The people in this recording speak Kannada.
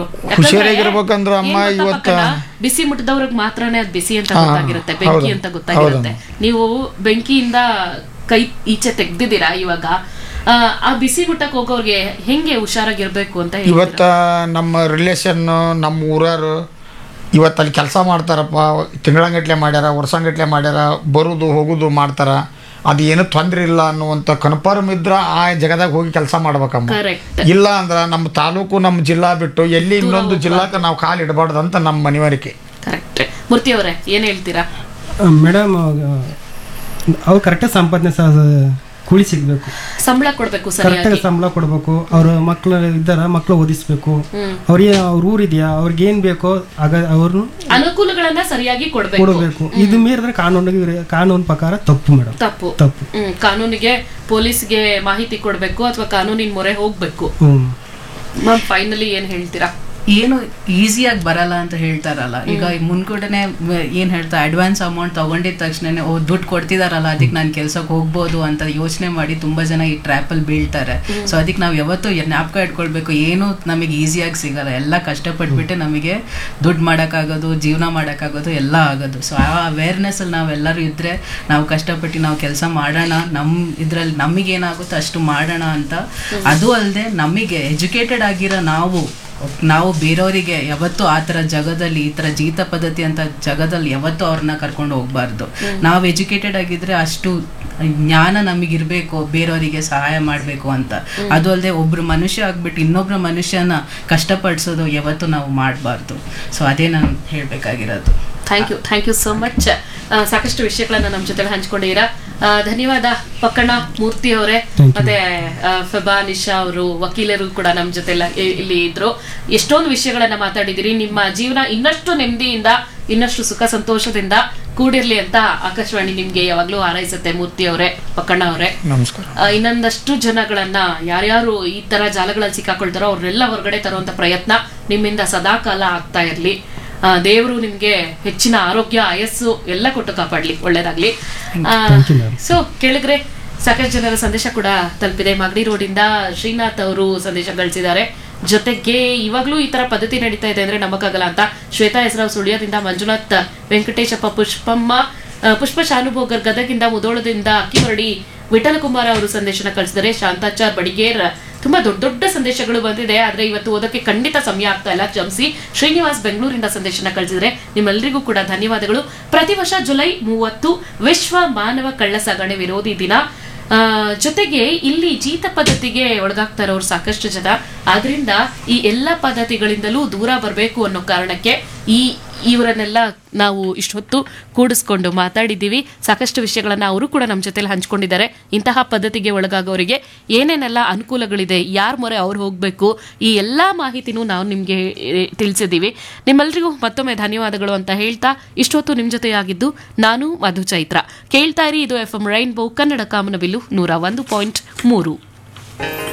ಅವರು ಖುಷಿಯಾಗಿರ್ಬೇಕಂದ್ರೆ ಅಮ್ಮ ಇವತ್ತ- ಬಿಸಿ ಮುಟ್ಟದವ್ರಿಗೆ ಮಾತ್ರನೇ ಅದ್ ಬಿಸಿ ಅಂತ ಹಾ, ಗೊತ್ತಾಗಿರುತ್ತೆ ಬೆಂಕಿ ಹೌದು. ಅಂತ ಗೊತ್ತಾಗಿರುತ್ತೆ ನೀವು ಬೆಂಕಿಯಿಂದ ಕೈ ಈಚೆ ತೆಗ್ದಿದ್ದೀರಾ ಇವಾಗ ಆ, ಆ ಬಿಸಿ ಮುಟ್ಟಕ್ ಹೋಗೋರ್ಗೆ ಹೆಂಗೆ ಹುಷಾರಾಗಿರ್ಬೇಕು ಅಂತ ಹೇಳ್ತೀರಾ? ಇವತ್ತ ನಮ್ಮ ರಿಲೇಷನ್ ನಮ್ಮ ಊರವರು ಇವತ್ತು ಅಲ್ಲಿ ಕೆಲಸ ಮಾಡ್ತಾರಪ್ಪ ತಿಂಗಳಂಗಟ್ಲೆ ಮಾಡ್ಯಾರ ವರ್ಷಂಗಟ್ಲೆ ಮಾಡ್ಯಾರ ಬರುದು ಹೋಗುದು ಮಾಡ್ತಾರ ಅದು ಏನು ತೊಂದ್ರೆ ಇಲ್ಲ ಅನ್ನುವಂಥ ಕನ್ಫರ್ಮ್ ಇದ್ರ ಆ ಜಗದಾಗ ಹೋಗಿ ಕೆಲಸ ಮಾಡ್ಬೇಕಮ್ಮ ಕರೆಕ್ಟ್ ಇಲ್ಲ ಅಂದ್ರೆ ನಮ್ಮ ತಾಲೂಕು ನಮ್ಮ ಜಿಲ್ಲಾ ಬಿಟ್ಟು ಎಲ್ಲಿ ಇನ್ನೊಂದು ಜಿಲ್ಲಾಕ್ಕೆ ನಾವು ಕಾಲು ಇಡಬಾರ್ದು ಅಂತ ನಮ್ಮ ಮನವರಿಕೆ ಕರೆಕ್ಟ್ ಮೂರ್ತಿ ಅವರೇ ಏನ್ ಹೇಳ್ತೀರಾ ಮೇಡಮ್ ಅವ್ರು ಕರೆಕ್ಟಾಗಿ ಸಂಪಾದನೆ ಸಹ ಕೂಲಿ ಸಿಗಬೇಕು ಸಂಬಳ ಕೊಡ್ಬೇಕು ಕರೆಕ್ಟಾಗಿ ಸರಿಯಾಗಿ ಸಂಬಳ ಕೊಡಬೇಕು ಅವ್ರ ಮಕ್ಳು ಇದ್ದಾರ ಮಕ್ಳು ಓದಿಸ್ಬೇಕು ಹ್ಮ್. ಅವ್ರಿಗೆ ಅವ್ರ ಊರಿದೆಯಾ ಅವ್ರಿಗೆ ಏನ್ ಬೇಕೋ ಆಗ ಅವ್ರನ್ನು ಅನುಕೂಲಗಳನ್ನ ಸರಿಯಾಗಿ ಕೊಡ್ಬೇಕು ಕೊಡಬೇಕು ಇದು ಮೀರಿದ್ರೆ ಕಾನೂನಿಗೆ ಕಾನೂನು ಪ್ರಕಾರ ತಪ್ಪು ಮೇಡಮ್ ತಪ್ಪು ತಪ್ಪು ಹ್ಮ್ ಕಾನೂನಿಗೆ ಪೊಲೀಸ್ಗೆ ಮಾಹಿತಿ ಕೊಡ್ಬೇಕು ಅಥವಾ ಕಾನೂನಿನ ಮೊರೆ ಹೋಗ್ಬೇಕು ಹ್ಮ್ ಮ್ಯಾಮ್ ಫೈನಲಿ ಏನ್ ಹೇಳ್ತೀರಾ ಏನು ಈಸಿಯಾಗಿ ಬರಲ್ಲ ಅಂತ ಹೇಳ್ತಾರಲ್ಲ ಈಗ ಮುನ್ಕೂಟನೆ ಏನ್ ಹೇಳ್ತಾ ಅಡ್ವಾನ್ಸ್ ಅಮೌಂಟ್ ತಗೊಂಡಿದ ತಕ್ಷಣ ಓ ದುಡ್ಡು ಕೊಡ್ತಿದಾರಲ್ಲ ಅದಕ್ಕೆ ನಾನು ಕೆಲ್ಸಕ್ಕೆ ಹೋಗ್ಬೋದು ಅಂತ ಯೋಚನೆ ಮಾಡಿ ತುಂಬಾ ಜನ ಈ ಟ್ರ್ಯಾಪಲ್ಲಿ ಬೀಳ್ತಾರೆ ಸೊ ಅದಕ್ಕೆ ನಾವು ಯಾವತ್ತೂ ಜ್ಞಾಪಕ ಇಟ್ಕೊಳ್ಬೇಕು ಏನು ನಮಗೆ ಈಸಿಯಾಗಿ ಸಿಗಲ್ಲ ಎಲ್ಲ ಕಷ್ಟಪಟ್ಬಿಟ್ಟೆ ನಮಗೆ ದುಡ್ಡು ಮಾಡೋಕ್ಕಾಗೋದು ಜೀವನ ಮಾಡೋಕ್ಕಾಗೋದು ಎಲ್ಲ ಆಗೋದು ಸೊ ಆ ಅವೇರ್ನೆಸ್ ಅಲ್ಲಿ ನಾವೆಲ್ಲರೂ ಇದ್ರೆ ನಾವು ಕಷ್ಟಪಟ್ಟು ನಾವು ಕೆಲಸ ಮಾಡೋಣ ನಮ್ಮ ಇದ್ರಲ್ಲಿ ನಮಗೇನಾಗುತ್ತೋ ಅಷ್ಟು ಮಾಡೋಣ ಅಂತ ಅದು ಅಲ್ಲದೆ ನಮಗೆ ಎಜುಕೇಟೆಡ್ ಆಗಿರೋ ನಾವು ನಾವು ಬೇರೆಯವರಿಗೆ ಯಾವತ್ತೂ ಆ ಥರ ಜಗದಲ್ಲಿ ಈ ಥರ ಜೀತ ಪದ್ಧತಿ ಅಂತ ಜಗದಲ್ಲಿ ಯಾವತ್ತೂ ಅವ್ರನ್ನ ಕರ್ಕೊಂಡು ಹೋಗ್ಬಾರ್ದು ನಾವು ಎಜುಕೇಟೆಡ್ ಆಗಿದ್ರೆ ಅಷ್ಟು ಜ್ಞಾನ ನಮಗಿರ್ಬೇಕು ಬೇರೆಯವರಿಗೆ ಸಹಾಯ ಮಾಡಬೇಕು ಅಂತ ಅದು ಅಲ್ಲದೆ ಒಬ್ರು ಮನುಷ್ಯ ಆಗ್ಬಿಟ್ಟು ಇನ್ನೊಬ್ರು ಮನುಷ್ಯನ ಕಷ್ಟಪಡಿಸೋದು ಯಾವತ್ತೂ ನಾವು ಮಾಡಬಾರ್ದು ಸೊ ಅದೇ ನಾನು ಹೇಳಬೇಕಾಗಿರೋದು thank you thank you so much ಸಾಕಷ್ಟು ವಿಷಯಗಳನ್ನ ನಮ್ಮ ಜೊತೆ ಹಂಚ್ಕೊಂಡಿದ್ದೀರಾ ಆ, ಧನ್ಯವಾದ ಪಕ್ಕಣ ಮೂರ್ತಿ ಅವರೇ Thank you. ಮತ್ತೆ ಆ, ಫೆಬಾ ನಿಶಾ ಅವರು ವಕೀಲರು ಕೂಡ ನಮ್ಮ ಜೊತೆ ಎಲ್ಲ ಇ- ಇಲ್ಲಿ ಇದ್ರು ಎಷ್ಟೊಂದು ವಿಷಯಗಳನ್ನ ಮಾತಾಡಿದಿರಿ ನಿಮ್ಮ ಜೀವನ ಇನ್ನಷ್ಟು ನೆಮ್ಮದಿಯಿಂದ ಇನ್ನಷ್ಟು ಸುಖ ಸಂತೋಷದಿಂದ ಕೂಡಿರ್ಲಿ ಅಂತ ಆಕಾಶವಾಣಿ ನಿಮ್ಗೆ ಯಾವಾಗ್ಲೂ ಹಾರೈಸುತ್ತೆ ಮೂರ್ತಿ ಅವರೇ ಪಕ್ಕಣ್ಣ ಅವರೇ ನಮಸ್ಕಾರ ಆ, ಇನ್ನೊಂದಷ್ಟು ಜನಗಳನ್ನ ಯಾರ್ಯಾರು ಈ ತರ ಜಾಲಗಳಲ್ಲಿ ಸಿಕ್ಕಾಕೊಳ್ತಾರೋ ಅವ್ರನ್ನೆಲ್ಲ ಹೊರಗಡೆ ತರುವಂತ ಪ್ರಯತ್ನ ನಿಮ್ಮಿಂದ ಸದಾ ಕಾಲ ಆಗ್ತಾ ಇರ್ಲಿ ದೇವರು ನಿಮ್ಗೆ ಹೆಚ್ಚಿನ ಆರೋಗ್ಯ ಆಯಸ್ಸು ಎಲ್ಲ ಕೊಟ್ಟು ಕಾಪಾಡ್ಲಿ ಒಳ್ಳೇದಾಗ್ಲಿ Thank you, ma'am. ಸೊ ಕೇಳಿದ್ರೆ ಸಾಕಷ್ಟು ಜನರ ಸಂದೇಶ ಕೂಡ ತಲುಪಿದೆ ಮಾಗಡಿ ರೋಡಿಂದ ಶ್ರೀನಾಥ್ ಅವರು ಸಂದೇಶ ಗಳಿಸಿದ್ದಾರೆ ಜೊತೆಗೆ ಇವಾಗ್ಲೂ ಈ ತರ ಪದ್ಧತಿ ನಡೀತಾ ಇದೆ ಅಂದ್ರೆ ನಂಬಕ್ಕಾಗಲ್ಲ ಅಂತ ಶ್ವೇತಾ ಹೆಸರಾವ್ ಸುಳ್ಯದಿಂದ ಮಂಜುನಾಥ್ ವೆಂಕಟೇಶಪ್ಪ ಪುಷ್ಪಮ್ಮ ಆ, ಪುಷ್ಪ ಶಾನುಭೋಗರ್ ಗದಗಿಂದ ಮುದೋಳದಿಂದ ಅಕ್ಕಿಮರಡಿ ವಿಠಲ ಕುಮಾರ ಅವರು ಸಂದೇಶನ ಕಳಿಸಿದರೆ ಶಾಂತಾಚಾರ್ ಬಡಿಗೇರ್ ತುಂಬಾ ದೊಡ್ಡ ದೊಡ್ಡ ಸಂದೇಶಗಳು ಬಂದಿದೆ ಆದ್ರೆ ಇವತ್ತು ಓದಕ್ಕೆ ಖಂಡಿತ ಸಮಯ ಆಗ್ತಾ ಇಲ್ಲ ಕ್ಷಮಿಸಿ ಶ್ರೀನಿವಾಸ್ ಬೆಂಗಳೂರಿಂದ ಸಂದೇಶನ ಕಳಿಸಿದ್ರೆ ನಿಮ್ಮೆಲ್ಲರಿಗೂ ಕೂಡ ಧನ್ಯವಾದಗಳು ಪ್ರತಿ ವರ್ಷ ಜುಲೈ ಮೂವತ್ತು ವಿಶ್ವ ಮಾನವ ಕಳ್ಳ ಸಾಗಣೆ ವಿರೋಧಿ ದಿನ ಆ, ಜೊತೆಗೆ ಇಲ್ಲಿ ಜೀತ ಪದ್ಧತಿಗೆ ಒಳಗಾಗ್ತಾ ಇರೋರು ಸಾಕಷ್ಟು ಜನ ಆದ್ರಿಂದ ಈ ಎಲ್ಲ ಪದ್ಧತಿಗಳಿಂದಲೂ ದೂರ ಬರಬೇಕು ಅನ್ನೋ ಕಾರಣಕ್ಕೆ ಈ ಇವರನ್ನೆಲ್ಲ ನಾವು ಇಷ್ಟೊತ್ತು ಕೂಡಿಸ್ಕೊಂಡು ಮಾತಾಡಿದ್ದೀವಿ ಸಾಕಷ್ಟು ವಿಷಯಗಳನ್ನ ಅವರು ಕೂಡ ನಮ್ಮ ಜೊತೆಲಿ ಹಂಚ್ಕೊಂಡಿದ್ದಾರೆ ಇಂತಹ ಪದ್ಧತಿಗೆ ಒಳಗಾಗೋರಿಗೆ ಏನೇನೆಲ್ಲ ಅನುಕೂಲಗಳಿದೆ ಯಾರ ಮೊರೆ ಅವ್ರು ಹೋಗಬೇಕು ಈ ಎಲ್ಲ ಮಾಹಿತಿನೂ ನಾವು ನಿಮಗೆ ತಿಳಿಸಿದ್ದೀವಿ ನಿಮ್ಮೆಲ್ಲರಿಗೂ ಮತ್ತೊಮ್ಮೆ ಧನ್ಯವಾದಗಳು ಅಂತ ಹೇಳ್ತಾ ಇಷ್ಟೊತ್ತು ನಿಮ್ಮ ಜೊತೆಯಾಗಿದ್ದು ನಾನು ಮಧು ಚೈತ್ರ ಕೇಳ್ತಾ ಇರಿ ಇದು ಎಫ್ ಎಂ ರೈನ್ಬೋ ಕನ್ನಡ ಕಾಮನಬಿಲ್ಲು ನೂರ ಒಂದು ಪಾಯಿಂಟ್ ಮೂರು